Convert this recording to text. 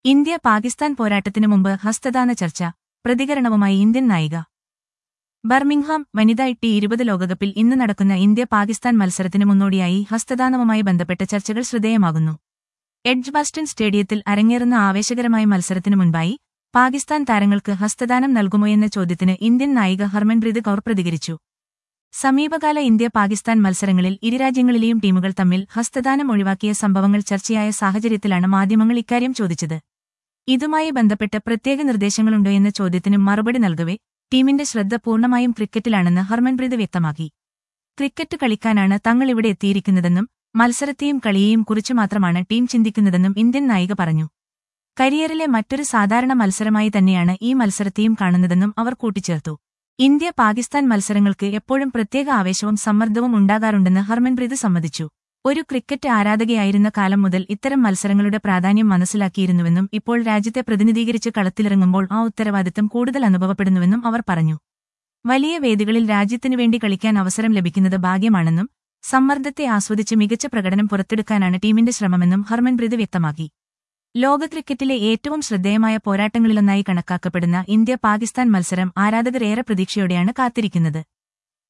India Pakistan പോരാട്ടത്തിനു മുമ്പ് ഹസ്തദാന ചർച്ച പ്രതികരണവുമായി ഇന്ത്യൻ നായിക ബർമിംഗ്ഹാം വനിതാ ടി ഇരുപത് ലോകകപ്പിൽ ഇന്ന് നടക്കുന്ന ഇന്ത്യ പാകിസ്ഥാൻ മത്സരത്തിന് മുന്നോടിയായി ഹസ്തദാനവുമായി ബന്ധപ്പെട്ട ചർച്ചകൾ ശ്രദ്ധേയമാകുന്നു എഡ്ജ്ബാസ്റ്റൺ സ്റ്റേഡിയത്തിൽ അരങ്ങേറുന്ന ആവേശകരമായ മത്സരത്തിനു മുൻപായി പാകിസ്ഥാൻ താരങ്ങൾക്ക് ഹസ്തദാനം നൽകുമോയെന്ന ചോദ്യത്തിന് ഇന്ത്യൻ നായിക ഹർമൻപ്രീത് കൗർ പ്രതികരിച്ചു സമീപകാല ഇന്ത്യ പാകിസ്ഥാൻ മത്സരങ്ങളിൽ ഇരുരാജ്യങ്ങളിലെയും ടീമുകൾ തമ്മിൽ ഹസ്തദാനം ഒഴിവാക്കിയ സംഭവങ്ങൾ ചർച്ചയായ സാഹചര്യത്തിലാണ് മാധ്യമങ്ങൾ ഇക്കാര്യം ചോദിച്ചത് ഇതുമായി ബന്ധപ്പെട്ട് പ്രത്യേക നിർദ്ദേശങ്ങളുണ്ടോ എന്ന ചോദ്യത്തിന് മറുപടി നൽകവെ ടീമിന്റെ ശ്രദ്ധ പൂർണ്ണമായും ക്രിക്കറ്റിലാണെന്ന് ഹർമൻപ്രീത് വ്യക്തമാക്കി ക്രിക്കറ്റ് കളിക്കാനാണ് തങ്ങൾ ഇവിടെ എത്തിയിരിക്കുന്നതെന്നും മത്സരത്തെയും കളിയെയും കുറിച്ച് മാത്രമാണ് ടീം ചിന്തിക്കുന്നതെന്നും ഇന്ത്യൻ നായിക പറഞ്ഞു കരിയറിലെ മറ്റൊരു സാധാരണ മത്സരമായി തന്നെയാണ് ഈ മത്സരത്തെയും കാണുന്നതെന്നും അവർ കൂട്ടിച്ചേർത്തു ഇന്ത്യ പാകിസ്ഥാൻ മത്സരങ്ങൾക്ക് എപ്പോഴും പ്രത്യേക ആവേശവും സമ്മർദ്ദവും ഉണ്ടാകാറുണ്ടെന്ന് ഹർമൻപ്രീത് സമ്മതിച്ചു ഒരു ക്രിക്കറ്റ് ആരാധകയായിരുന്ന കാലം മുതൽ ഇത്തരം മത്സരങ്ങളുടെ പ്രാധാന്യം മനസ്സിലാക്കിയിരുന്നുവെന്നും ഇപ്പോൾ രാജ്യത്തെ പ്രതിനിധീകരിച്ച് കളത്തിലിറങ്ങുമ്പോൾ ആ ഉത്തരവാദിത്തം കൂടുതൽ അനുഭവപ്പെടുന്നുവെന്നും അവർ പറഞ്ഞു വലിയ വേദികളിൽ രാജ്യത്തിനു വേണ്ടി കളിക്കാൻ അവസരം ലഭിക്കുന്നത് ഭാഗ്യമാണെന്നും സമ്മർദ്ദത്തെ ആസ്വദിച്ച് മികച്ച പ്രകടനം പുറത്തെടുക്കാനാണ് ടീമിന്റെ ശ്രമമെന്നും ഹർമൻപ്രീത് വ്യക്തമാക്കി ലോക ക്രിക്കറ്റിലെ ഏറ്റവും ശ്രദ്ധേയമായ പോരാട്ടങ്ങളിലൊന്നായി കണക്കാക്കപ്പെടുന്ന ഇന്ത്യ പാകിസ്ഥാൻ മത്സരം ആരാധകർ ഏറെ പ്രതീക്ഷയോടെയാണ് കാത്തിരിക്കുന്നത്